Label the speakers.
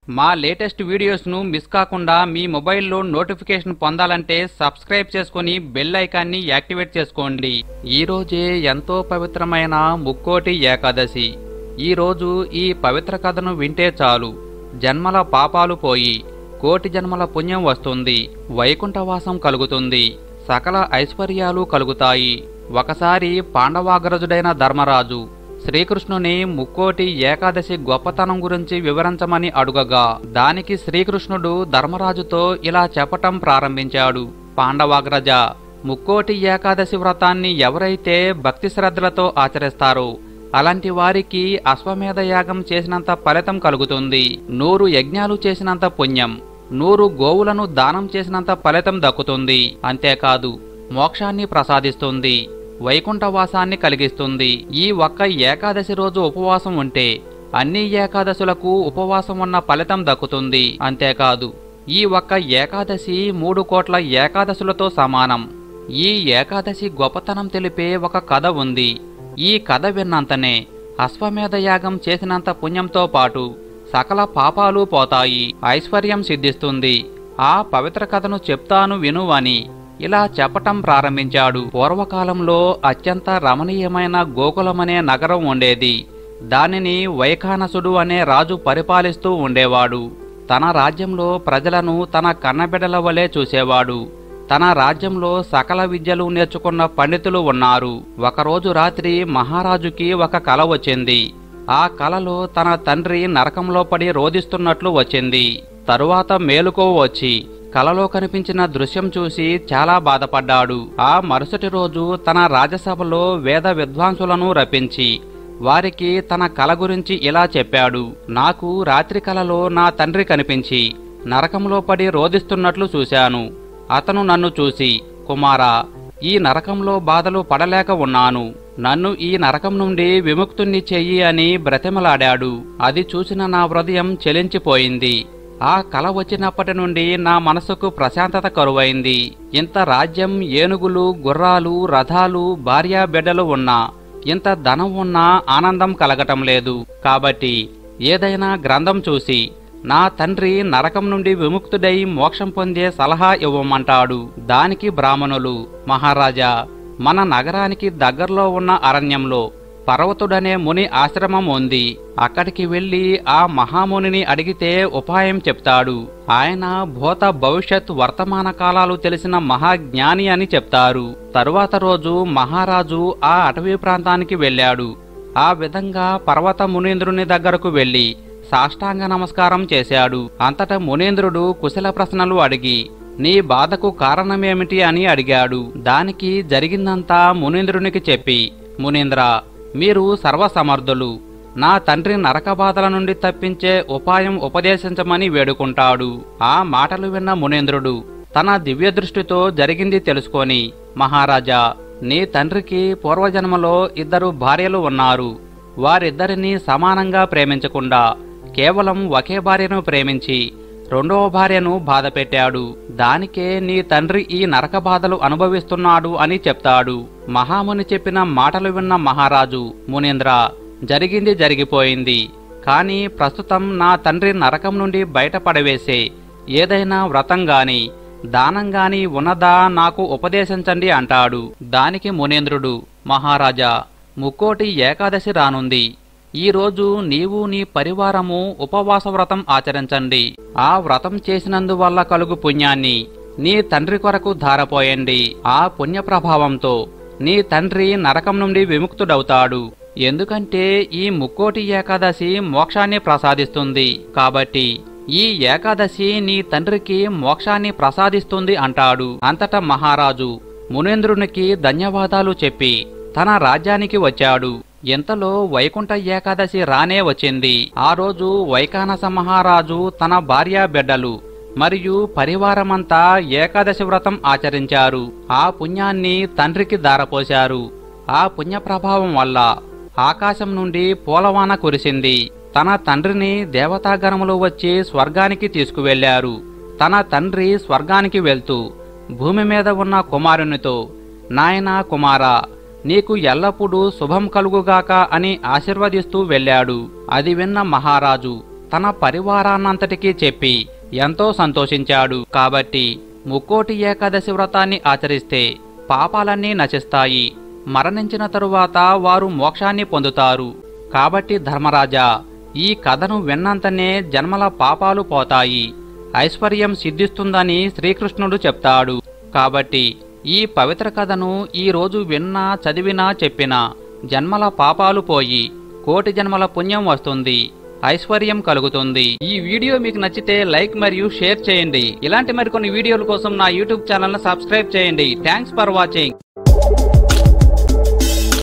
Speaker 1: మా latest వీడియోస్ను miss కాకుండా మీ మొబైల్లో నోటిఫికేషన్ పొందాలంటే సబ్స్క్రైబ్ చేసుకొని బెల్ ఐకాన్ని యాక్టివేట్ చేసుకోండి ఈ రోజే ఎంతో పవిత్రమైన ముక్కోటి ఏకాదశి ఈ రోజు ఈ పవిత్ర కథను వింటే చాలు జన్మల పాపాలు పోయి కోటి జన్మల పుణ్యం వస్తుంది వైకుంఠవాసం కలుగుతుంది సకల ఐశ్వర్యాలు కలుగుతాయి ఒకసారి పాండవాగ్రజుడైన ధర్మరాజు శ్రీకృష్ణుని ముక్కోటి ఏకాదశి గొప్పతనం గురించి వివరించమని అడుగగా దానికి శ్రీకృష్ణుడు ధర్మరాజుతో ఇలా చెప్పటం ప్రారంభించాడు పాండవాగ్రజ ముక్కోటి ఏకాదశి వ్రతాన్ని ఎవరైతే భక్తి శ్రద్ధలతో ఆచరిస్తారో అలాంటి వారికి అశ్వమేధ యాగం చేసినంత ఫలితం కలుగుతుంది నూరు యజ్ఞాలు చేసినంత పుణ్యం నూరు గోవులను దానం చేసినంత ఫలితం దక్కుతుంది అంతేకాదు మోక్షాన్ని ప్రసాదిస్తుంది వైకుంఠవాసాన్ని కలిగిస్తుంది ఈ ఒక్క ఏకాదశి రోజు ఉపవాసం ఉంటే అన్ని ఏకాదశులకు ఉపవాసం ఉన్న ఫలితం దక్కుతుంది అంతేకాదు ఈ ఒక్క ఏకాదశి మూడు కోట్ల ఏకాదశులతో సమానం ఈ ఏకాదశి గొప్పతనం తెలిపే ఒక కథ ఉంది ఈ కథ విన్నంతనే అశ్వమేధ యాగం చేసినంత పుణ్యంతో పాటు సకల పాపాలు పోతాయి ఐశ్వర్యం సిద్ధిస్తుంది ఆ పవిత్ర కథను చెప్తాను విను అని ఇలా చెప్పటం ప్రారంభించాడు పూర్వకాలంలో అత్యంత రమణీయమైన గోకులమనే నగరం ఉండేది దానిని వైఖానసుడు అనే రాజు పరిపాలిస్తూ ఉండేవాడు తన రాజ్యంలో ప్రజలను తన కన్నబిడ్డల వలె చూసేవాడు తన రాజ్యంలో సకల విద్యలు నేర్చుకున్న పండితులు ఉన్నారు ఒకరోజు రాత్రి మహారాజుకి ఒక కల వచ్చింది ఆ కలలో తన తండ్రి నరకంలో పడి రోదిస్తున్నట్లు వచ్చింది తరువాత మేలుకో వచ్చి కలలో కనిపించిన దృశ్యం చూసి చాలా బాధపడ్డాడు ఆ మరుసటి రోజు తన రాజసభలో వేద విద్వాంసులను రప్పించి వారికి తన కల గురించి ఇలా చెప్పాడు నాకు రాత్రి కలలో నా తండ్రి కనిపించి నరకంలో పడి రోదిస్తున్నట్లు చూశాను అతను నన్ను చూసి కుమారా ఈ నరకంలో బాధలు పడలేక ఉన్నాను నన్ను ఈ నరకం నుండి విముక్తుణ్ణి చెయ్యి అని బ్రతిమలాడాడు అది చూసిన నా హృదయం చెలించిపోయింది ఆ కల వచ్చినప్పటి నుండి నా మనసుకు ప్రశాంతత కరువైంది ఇంత రాజ్యం ఏనుగులు గుర్రాలు రథాలు భార్యా బిడ్డలు ఉన్నా ఇంత ధనం ఉన్నా ఆనందం కలగటం లేదు కాబట్టి ఏదైనా గ్రంథం చూసి నా తండ్రి నరకం నుండి విముక్తుడై మోక్షం పొందే సలహా ఇవ్వమంటాడు దానికి బ్రాహ్మణులు మహారాజా మన నగరానికి దగ్గరలో ఉన్న అరణ్యంలో పర్వతుడనే ముని ఆశ్రమం ఉంది అక్కడికి వెళ్లి ఆ మహామునిని అడిగితే ఉపాయం చెప్తాడు ఆయన భూత భవిష్యత్ వర్తమాన కాలాలు తెలిసిన మహాజ్ఞాని అని చెప్తారు తరువాత రోజు మహారాజు ఆ అటవీ ప్రాంతానికి వెళ్ళాడు ఆ విధంగా పర్వత మునీంద్రుని దగ్గరకు వెళ్లి సాష్టాంగ నమస్కారం చేశాడు అంతటా మునీంద్రుడు కుశల ప్రశ్నలు అడిగి నీ బాధకు కారణమేమిటి అని అడిగాడు దానికి జరిగిందంతా మునీంద్రునికి చెప్పి మునీంద్ర మీరు సర్వసమర్థులు నా తండ్రి నరక బాధల నుండి తప్పించే ఉపాయం ఉపదేశించమని వేడుకుంటాడు ఆ మాటలు విన్న మునీంద్రుడు తన దివ్య దృష్టితో జరిగింది తెలుసుకొని మహారాజా నీ తండ్రికి పూర్వజన్మలో ఇద్దరు భార్యలు ఉన్నారు వారిద్దరిని సమానంగా ప్రేమించకుండా కేవలం ఒకే భార్యను ప్రేమించి రెండవ భార్యను బాధ పెట్టాడు దానికే నీ తండ్రి ఈ నరక బాధలు అనుభవిస్తున్నాడు అని చెప్తాడు మహాముని చెప్పిన మాటలు విన్న మహారాజు మునీంద్ర జరిగింది జరిగిపోయింది కానీ ప్రస్తుతం నా తండ్రి నరకం నుండి బయటపడవేసే ఏదైనా వ్రతం గాని దానం గాని ఉన్నదా నాకు ఉపదేశించండి అంటాడు దానికి మునేంద్రుడు మహారాజా ముక్కోటి ఏకాదశి రానుంది ఈ రోజు నీవు నీ పరివారము ఉపవాస వ్రతం ఆచరించండి ఆ వ్రతం చేసినందువల్ల కలుగు పుణ్యాన్ని నీ తండ్రి కొరకు ధారపోయండి ఆ పుణ్య ప్రభావంతో నీ తండ్రి నరకం నుండి విముక్తుడవుతాడు ఎందుకంటే ఈ ముక్కోటి ఏకాదశి మోక్షాన్ని ప్రసాదిస్తుంది కాబట్టి ఈ ఏకాదశి నీ తండ్రికి మోక్షాన్ని ప్రసాదిస్తుంది అంటాడు అంతటా మహారాజు మునేంద్రునికి ధన్యవాదాలు చెప్పి తన రాజ్యానికి వచ్చాడు ఇంతలో వైకుంఠ ఏకాదశి రానే వచ్చింది ఆ రోజు వైకానస మహారాజు తన భార్యా బిడ్డలు మరియు పరివారమంతా ఏకాదశి వ్రతం ఆచరించారు ఆ పుణ్యాన్ని తండ్రికి దారపోశారు ఆ పుణ్య ప్రభావం వల్ల ఆకాశం నుండి పూలవాన కురిసింది తన తండ్రిని దేవతాగణములు వచ్చి స్వర్గానికి తీసుకువెళ్లారు తన తండ్రి స్వర్గానికి వెళ్తూ భూమి మీద ఉన్న కుమారునితో నాయనా కుమారా నీకు ఎల్లప్పుడూ శుభం కలుగుగాక అని ఆశీర్వదిస్తూ వెళ్ళాడు అది విన్న మహారాజు తన పరివారాన్నంతటికీ చెప్పి ఎంతో సంతోషించాడు కాబట్టి ముక్కోటి ఏకాదశి వ్రతాన్ని ఆచరిస్తే పాపాలన్నీ నశిస్తాయి మరణించిన తరువాత వారు మోక్షాన్ని పొందుతారు కాబట్టి ధర్మరాజా ఈ కథను విన్నంతనే జన్మల పాపాలు పోతాయి ఐశ్వర్యం సిద్ధిస్తుందని శ్రీకృష్ణుడు చెప్తాడు కాబట్టి ఈ పవిత్ర కథను ఈ రోజు విన్నా చదివినా చెప్పినా జన్మల పాపాలు పోయి కోటి జన్మల పుణ్యం వస్తుంది ఐశ్వర్యం కలుగుతుంది ఈ వీడియో మీకు నచ్చితే లైక్ మరియు షేర్ చేయండి ఇలాంటి మరికొన్ని వీడియోల కోసం నా యూట్యూబ్ ఛానల్ సబ్స్క్రైబ్ చేయండి థ్యాంక్స్ ఫర్ వాచింగ్